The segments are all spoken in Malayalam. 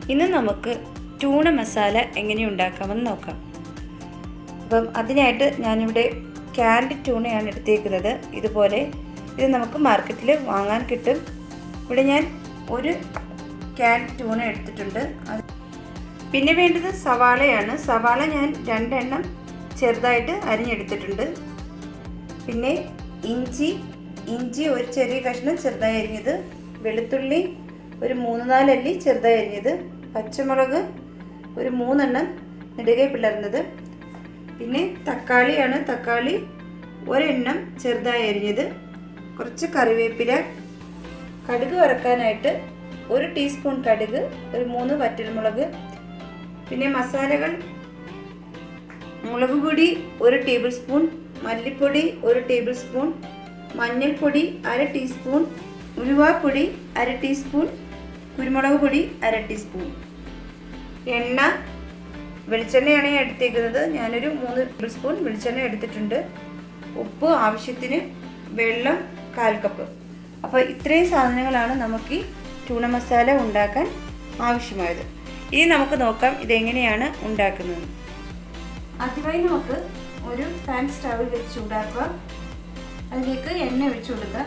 ഇന്ന് നമുക്ക് ടൂണ മസാല എങ്ങനെ ഉണ്ടാക്കാമെന്ന് നോക്കാം അപ്പം അതിനായിട്ട് ഞാനിവിടെ ക്യാൻഡ് ടൂണയാണ് എടുത്തേക്കുന്നത് ഇതുപോലെ ഇത് നമുക്ക് മാർക്കറ്റിൽ വാങ്ങാൻ കിട്ടും ഇവിടെ ഞാൻ ഒരു ക്യാൻ ടൂണ എടുത്തിട്ടുണ്ട് അത് പിന്നെ വേണ്ടത് സവാളയാണ് സവാള ഞാൻ രണ്ടെണ്ണം ചെറുതായിട്ട് അരിഞ്ഞെടുത്തിട്ടുണ്ട് പിന്നെ ഇഞ്ചി ഇഞ്ചി ഒരു ചെറിയ കഷ്ണം ചെറുതായി അരിഞ്ഞത് വെളുത്തുള്ളി ഒരു മൂന്ന് നാലല്ലി ചെറുതായി അരിഞ്ഞത് പച്ചമുളക് ഒരു മൂന്നെണ്ണം നെടുകെ പിളർന്നത് പിന്നെ തക്കാളിയാണ് തക്കാളി ഒരെണ്ണം ചെറുതായി അരിഞ്ഞത് കുറച്ച് കറിവേപ്പില കടുക് വറക്കാനായിട്ട് ഒരു ടീസ്പൂൺ കടുക് ഒരു മൂന്ന് വറ്റൽമുളക് പിന്നെ മസാലകൾ മുളക് പൊടി ഒരു ടേബിൾ സ്പൂൺ മല്ലിപ്പൊടി ഒരു ടേബിൾ സ്പൂൺ മഞ്ഞൾപ്പൊടി അര ടീസ്പൂൺ ഉലുവാപ്പൊടി അര ടീസ്പൂൺ കുരുമുളക് പൊടി അര ടീസ്പൂൺ എണ്ണ വെളിച്ചെണ്ണയാണ് ഞാൻ എടുത്തേക്കുന്നത് ഞാനൊരു മൂന്ന് ടേബിൾ സ്പൂൺ വെളിച്ചെണ്ണ എടുത്തിട്ടുണ്ട് ഉപ്പ് ആവശ്യത്തിന് വെള്ളം കാൽ കപ്പ് അപ്പോൾ ഇത്രയും സാധനങ്ങളാണ് നമുക്ക് ഈ ടൂണ മസാല ഉണ്ടാക്കാൻ ആവശ്യമായത് ഇനി നമുക്ക് നോക്കാം ഇതെങ്ങനെയാണ് ഉണ്ടാക്കുന്നത് ആദ്യമായി നമുക്ക് ഒരു പാൻ സ്റ്റവിൽ വെച്ച് ചൂടാക്കുക അതിലേക്ക് എണ്ണ ഒഴിച്ചു കൊടുക്കുക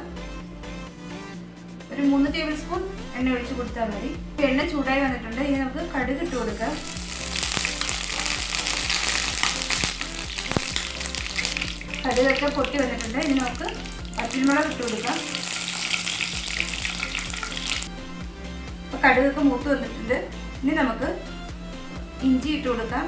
ഒരു മൂന്ന് ടേബിൾ സ്പൂൺ എണ്ണ ഒഴിച്ച് കൊടുത്താൽ മതി എണ്ണ ചൂടായി വന്നിട്ടുണ്ട് ഇനി നമുക്ക് കടുക് ഇട്ട് കൊടുക്കാം കടുകൊക്കെ പൊട്ടി വന്നിട്ടുണ്ട് ഇനി നമുക്ക് പച്ചമുളക് ഇട്ട് കൊടുക്കാം അപ്പോൾ കടുകൊക്കെ മൂത്ത് വന്നിട്ടുണ്ട് ഇനി നമുക്ക് ഇഞ്ചി ഇട്ട് കൊടുക്കാം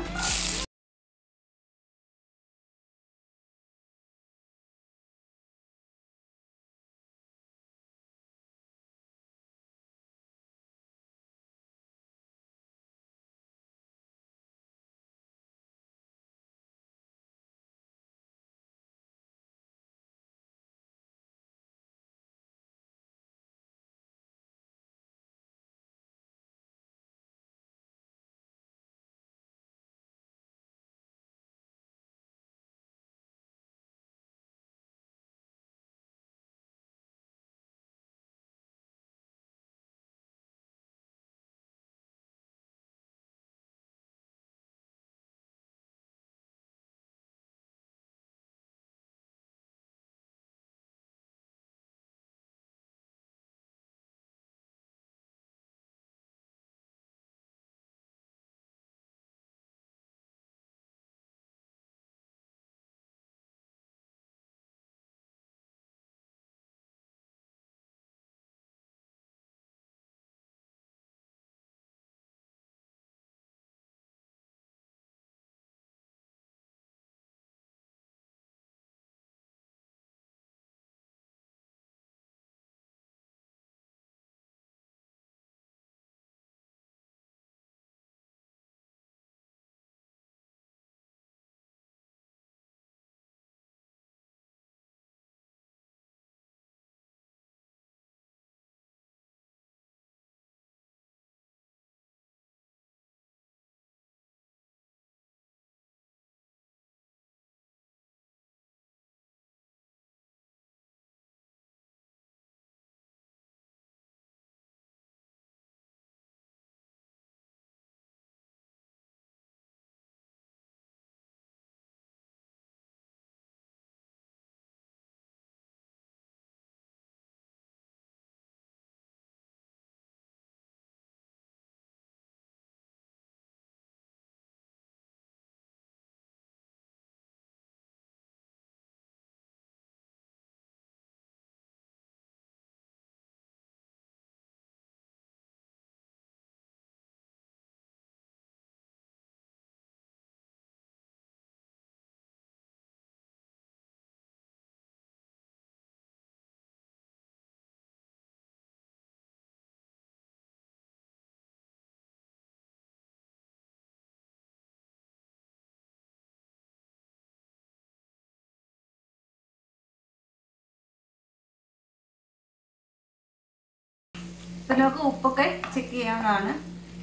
ഇപ്പം നമുക്ക് ഉപ്പൊക്കെ ചെക്ക് ചെയ്യാവുന്നതാണ്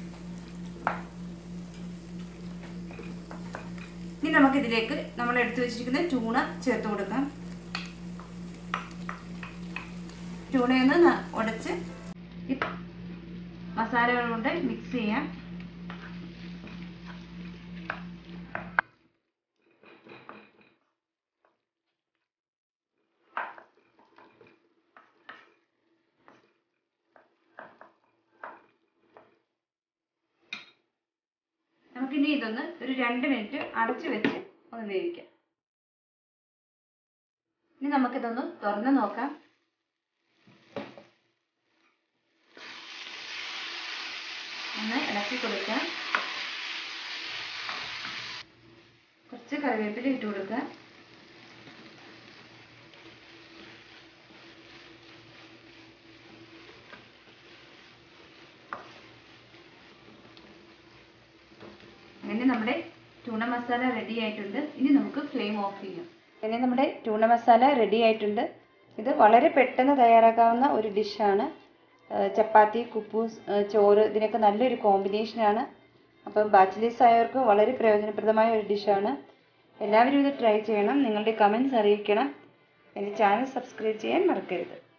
ഇനി നമുക്കിതിലേക്ക് നമ്മൾ എടുത്തു വെച്ചിരിക്കുന്ന ട്യൂണ ചേർത്ത് കൊടുക്കാം ട്യൂണയൊന്ന് ന- ഉടച്ച് ഈ മസാലകൾ കൊണ്ട് മിക്സ് ചെയ്യാം ഇതൊന്ന് ഒരു രണ്ട് മിനിറ്റ് അടച്ചു വെച്ച് ഒന്ന് വേവിക്കാം ഇനി നമുക്കിതൊന്ന് തുറന്ന് നോക്കാം ഒന്ന് ഇളക്കി കൊടുക്കാം കുറച്ച് കറിവേപ്പില ഇട്ട് കൊടുക്കാം അങ്ങനെ നമ്മുടെ ടൂണ മസാല റെഡി ആയിട്ടുണ്ട് ഇനി നമുക്ക് ഫ്ലെയിം ഓഫ് ചെയ്യാം അങ്ങനെ നമ്മുടെ ടൂണ മസാല റെഡി ആയിട്ടുണ്ട് ഇത് വളരെ പെട്ടെന്ന് തയ്യാറാക്കാവുന്ന ഒരു ഡിഷാണ് ചപ്പാത്തി കുപ്പൂസ് ഏഹ് ചോറ് ഇതിനൊക്കെ നല്ലൊരു കോമ്പിനേഷനാണ് അപ്പം ബാച്ചിലേഴ്സ് ആയവർക്ക് വളരെ പ്രയോജനപ്രദമായ ഒരു ഡിഷാണ് എല്ലാവരും ഇത് ട്രൈ ചെയ്യണം നിങ്ങളുടെ കമൻസ് അറിയിക്കണം എൻ്റെ ചാനൽ സബ്സ്ക്രൈബ് ചെയ്യാൻ മറക്കരുത്